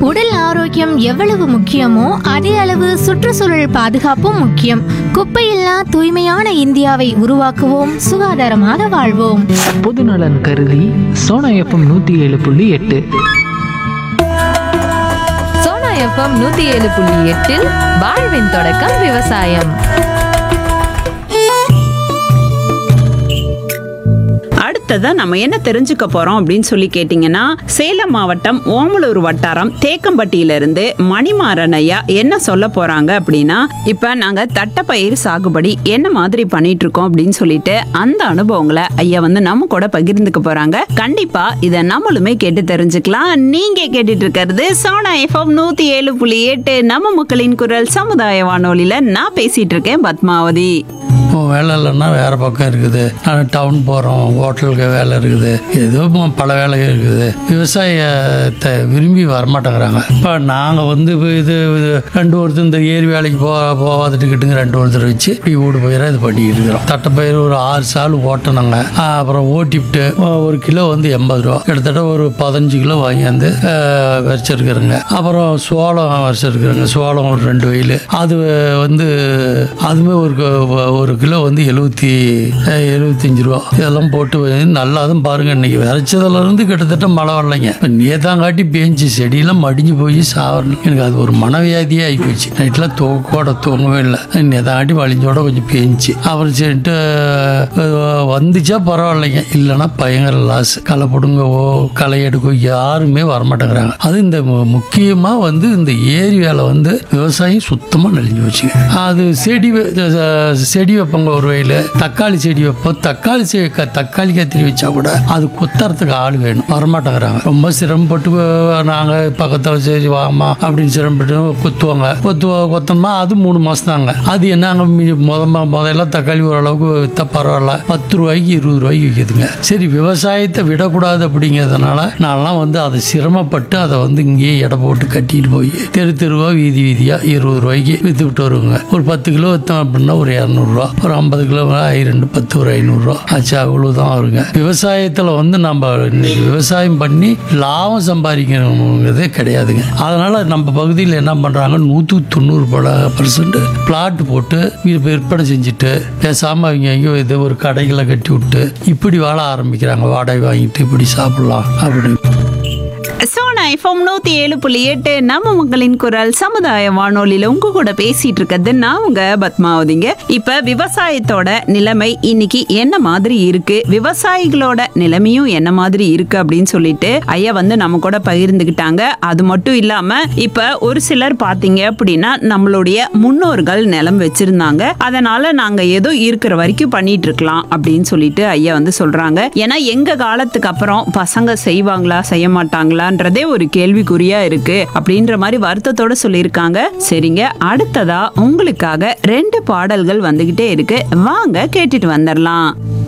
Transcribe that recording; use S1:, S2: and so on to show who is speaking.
S1: உடல் ஆரோக்கியம் எவ்வளவு முக்கியமோ அதே அளவு சுற்றுச்சூழல் பாதுகாப்பும் முக்கியம் குப்பையில்லா தூய்மையான இந்தியாவை உருவாக்குவோம் சுகாதாரமாக வாழ்வோம்
S2: பொதுநலன் கருதி சோனா எஃப்எம் நூற்றி ஏழு புள்ளி எட்டு
S3: சோனா எஃப்எம் நூத்தி ஏழு புள்ளி எட்டில் வாழ்வின் தொடக்கம் விவசாயம்
S4: அடுத்ததா நம்ம என்ன தெரிஞ்சுக்க போறோம் அப்படின்னு சொல்லி கேட்டிங்கன்னா சேலம் மாவட்டம் ஓமலூர் வட்டாரம் தேக்கம்பட்டியிலிருந்து மணிமாறன் ஐயா என்ன சொல்ல போறாங்க அப்படின்னா இப்ப நாங்க தட்டப்பயிர் சாகுபடி என்ன மாதிரி பண்ணிட்டு இருக்கோம் அப்படின்னு சொல்லிட்டு அந்த அனுபவங்களை ஐயா வந்து நம்ம கூட பகிர்ந்துக்க போறாங்க கண்டிப்பா இதை நம்மளுமே கேட்டு தெரிஞ்சுக்கலாம் நீங்க கேட்டுட்டு இருக்கிறது சோனா எஃப்எம் நூத்தி ஏழு புள்ளி எட்டு நம்ம மக்களின் குரல் சமுதாய வானொலியில நான் பேசிட்டு இருக்கேன் பத்மாவதி
S5: இப்போ வேலை இல்லைன்னா வேறு பக்கம் இருக்குது நான் டவுன் போகிறோம் ஹோட்டலுக்கு வேலை இருக்குது ஏதோ ம- பல வேலைகள் இருக்குது விவசாயத்தை விரும்பி வரமாட்டேங்கிறாங்க இப்போ நாங்கள் வந்து இப்போ இது இது ரெண்டு ஒருத்தர் இந்த ஏரி வேலைக்கு போ போகாதுட்டுக்கிட்டுங்க ரெண்டு ஒருத்தர் வச்சு இப்படி வீடு பயிராக இது பண்ணிக்கிட்டு இருக்கிறோம் தட்டைப்பயிர் ஒரு ஆறு சால் ஓட்டினாங்க அப்புறம் ஓட்டிவிட்டு ஒரு கிலோ வந்து எண்பது ரூபா கிட்டத்தட்ட ஒரு பதினஞ்சு கிலோ வாங்கியாந்து வச்சிருக்கிறேங்க அப்புறம் சோளம் வச்சிருக்கிறேங்க சோளம் ஒரு ரெண்டு வயல் அது வந்து அதுவுமே ஒரு க- ஒரு கிலோ வந்து எழுபத்தி எழுபத்தஞ்சு ரூபா இதெல்லாம் போட்டு வந்து நல்லா தான் பாருங்க இன்னைக்கு விதைச்சதுல இருந்து கிட்டத்தட்ட மழை வரலைங்க இப்போ நேதாங்காட்டி பேஞ்சு செடியெல்லாம் மடிஞ்சு போய் சாவரணும் எனக்கு அது ஒரு மனவியாதியே ஆகி போச்சு நைட்லாம் தூக்கோட தூங்கவே இல்லை நேதாங்காட்டி வலிஞ்சோட கொஞ்சம் பேஞ்சு அப்புறம் சரிட்டு அஹ், வந்துச்சா பரவாயில்லைங்க இல்லைன்னா பயங்கர லாஸ் களை பிடுங்கவோ களை எடுக்கவோ யாருமே வரமாட்டேங்கிறாங்க அது இந்த மு- முக்கியமா வந்து இந்த ஏரி வேலை வந்து விவசாயம் சுத்தமா நெளிஞ்சு வச்சுங்க அது செடி வெ- அஹ் செடி வைப்பாங்க ஒரு வயல தக்காளி செடி வைப்போம் தக்காளி செ க- தக்காளி கத்திரி வச்சா கூட அது குத்துறதுக்கு ஆள் வேணும் வரமாட்டேங்கிறாங்க ரொம்ப சிரமப்பட்டு அஹ், நாங்க பக்கத்தில் சரி வாமா அப்படின்னு சிரமப்பட்டு குத்துவாங்க கொத்துவா கொத்தோம்னா அது மூணு மாசம் தாங்க அது என்னங்க மீ- முத ம- முதல்ல தக்காளி ஓரளவுக்கு வித்தா பரவாயில்ல பத்து ரூபாய்க்கு இருபது ரூபாய்க்கு விற்கிதுங்க சரி விவசாயத்தை விடக்கூடாது அப்படிங்கிறதுனால நான்லாம் வந்து அதை சிரமப்பட்டு அதை வந்து இங்கேயே எடை போட்டு கட்டிட்டு போய் தெரு தெருவா வீதி வீதியா இருபது ரூபாய்க்கு வித்து விட்டு வருவாங்க ஒரு பத்து கிலோ விற்றோம் அப்படின்னா ஒரு இரநூறுவா ஒரு ஐம்பது கிலோ ஐ ரெண்டு பத்து ஒரு ஐநூறுரூவா ஆச்சு அவ்வளோதான் வருங்க விவசாயத்தில் வந்து நம்ம இன்னைக்கு விவசாயம் பண்ணி லாபம் சம்பாதிக்கணுங்கிறதே கிடையாதுங்க அதனால நம்ம பகுதியில் என்ன பண்ணுறாங்க நூற்றுக்கு தொண்ணூறு பல பர்சன்ட் பிளாட் போட்டு வி- விற்பனை செஞ்சுட்டு பேசாமல் அவங்க எங்கேயோ இது ஒரு கடைகளை கட்டி விட்டு இப்படி வாழ ஆரம்பிக்கிறாங்க வாடகை வாங்கிட்டு இப்படி சாப்பிடலாம் அப்படின்னு
S4: சோனா எஃப்எம் நூத்தி ஏழு புள்ளி எட்டு நம்ம மக்களின் குரல் சமுதாய வானொலியில உங்க கூட பேசிட்டு இருக்கிறது நான் உங்க பத்மாவதிங்க இப்ப விவசாயத்தோட நிலைமை இன்னைக்கு என்ன மாதிரி இருக்கு விவசாயிகளோட நிலைமையும் என்ன மாதிரி இருக்கு அப்படின்னு சொல்லிட்டு ஐயா வந்து நம்ம கூட பகிர்ந்துகிட்டாங்க அது மட்டும் இல்லாம இப்ப ஒரு சிலர் பாத்தீங்க அப்படின்னா நம்மளுடைய முன்னோர்கள் நிலம் வச்சிருந்தாங்க அதனால நாங்க ஏதோ இருக்கிற வரைக்கும் பண்ணிட்டு இருக்கலாம் அப்படின்னு சொல்லிட்டு ஐயா வந்து சொல்றாங்க ஏன்னா எங்க காலத்துக்கு அப்புறம் பசங்க செய்வாங்களா செய்ய மாட்டாங்களான்றதே ஒரு கேள்விக்குறியா இருக்கு அப்படின்ற மாதிரி வருத்தத்தோட சொல்லியிருக்காங்க சரிங்க அடுத்ததா உங்களுக்காக ரெண்டு பாடல்கள் வந்துகிட்டே இருக்கு வாங்க கேட்டுட்டு வந்துடலாம்